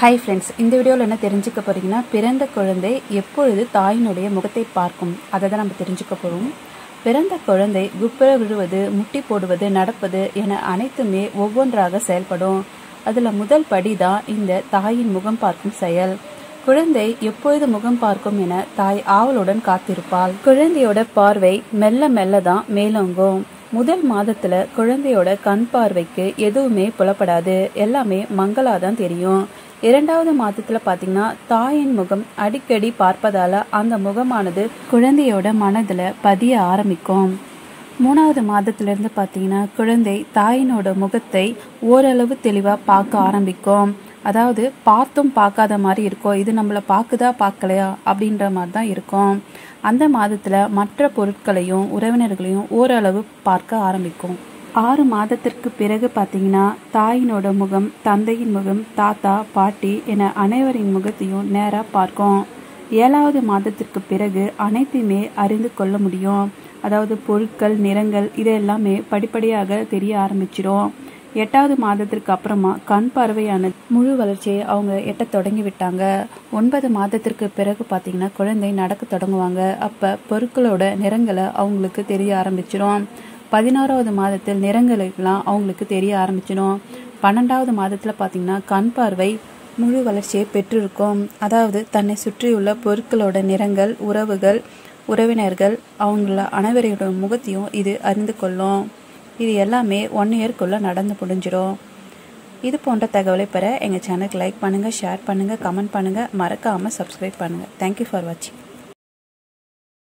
hi friends இந்த வீடியோவில் என்ன தெரிஞ்சுக்க போறீங்கன்னா பிறந்த குழந்தை எப்பொழுது தாயினுடைய முகத்தை பார்க்கும் அதை தான் நம்ம தெரிஞ்சுக்க போகிறோம் பிறந்த குழந்தை குப்புற விழுவது முட்டி போடுவது நடப்பது என அனைத்துமே ஒவ்வொன்றாக செயல்படும் அதில் முதல் படி தான் இந்த தாயின் முகம் பார்க்கும் செயல் குழந்தை எப்பொழுது முகம் பார்க்கும் என தாய் ஆவலுடன் காத்திருப்பாள் குழந்தையோட பார்வை மெல்ல மெல்ல தான் மேலோங்கும் முதல் மாதத்துல குழந்தையோட கண் பார்வைக்கு எதுவுமே புலப்படாது எல்லாமே மங்களா தான் தெரியும் இரண்டாவது மாதத்துல பாத்தீங்கன்னா தாயின் முகம் அடிக்கடி பார்ப்பதால அந்த முகமானது குழந்தையோட மனதுல பதிய ஆரம்பிக்கும் மூணாவது மாதத்துல இருந்து பாத்தீங்கன்னா குழந்தை தாயினோட முகத்தை ஓரளவு தெளிவா பார்க்க ஆரம்பிக்கும் அதாவது பார்த்தும் பார்க்காத மாதிரி இருக்கும் இது நம்மளை பார்க்குதா பார்க்கலையா அப்படின்ற மாதிரி தான் இருக்கும் அந்த மாதத்துல மற்ற பொருட்களையும் உறவினர்களையும் ஓரளவு பார்க்க ஆரம்பிக்கும் ஆறு மாதத்திற்கு பிறகு பார்த்தீங்கன்னா தாயினோட முகம் தந்தையின் முகம் தாத்தா பாட்டி என அனைவரின் முகத்தையும் நேராக பார்க்கும் ஏழாவது மாதத்திற்கு பிறகு அனைத்தையுமே அறிந்து கொள்ள முடியும் அதாவது பொருட்கள் நிறங்கள் இது எல்லாமே படிப்படியாக தெரிய ஆரம்பிச்சிடும் எட்டாவது மாதத்திற்கு அப்புறமா கண் பார்வையானது முழு வளர்ச்சியை அவங்க எட்ட தொடங்கி விட்டாங்க ஒன்பது மாதத்திற்கு பிறகு பார்த்தீங்கன்னா குழந்தை நடக்க தொடங்குவாங்க அப்போ பொருட்களோட நிறங்களை அவங்களுக்கு தெரிய ஆரம்பிச்சிடும் பதினாறாவது மாதத்தில் நிறங்களுக்கெல்லாம் அவங்களுக்கு தெரிய ஆரம்பிச்சிடும் பன்னெண்டாவது மாதத்தில் பார்த்தீங்கன்னா கண் பார்வை முழு வளர்ச்சியை பெற்றிருக்கும் அதாவது தன்னை சுற்றியுள்ள பொருட்களோட நிறங்கள் உறவுகள் உறவினர்கள் அவங்கள அனைவரோட முகத்தையும் இது அறிந்து கொள்ளும் இது எல்லாமே ஒன் இயர்க்குள்ளே நடந்து முடிஞ்சிடும் இது போன்ற தகவலை பெற எங்கள் சேனலுக்கு லைக் பண்ணுங்கள் ஷேர் பண்ணுங்கள் கமெண்ட் பண்ணுங்கள் மறக்காமல் சப்ஸ்கிரைப் பண்ணுங்கள் தேங்க்யூ ஃபார் வாட்சிங்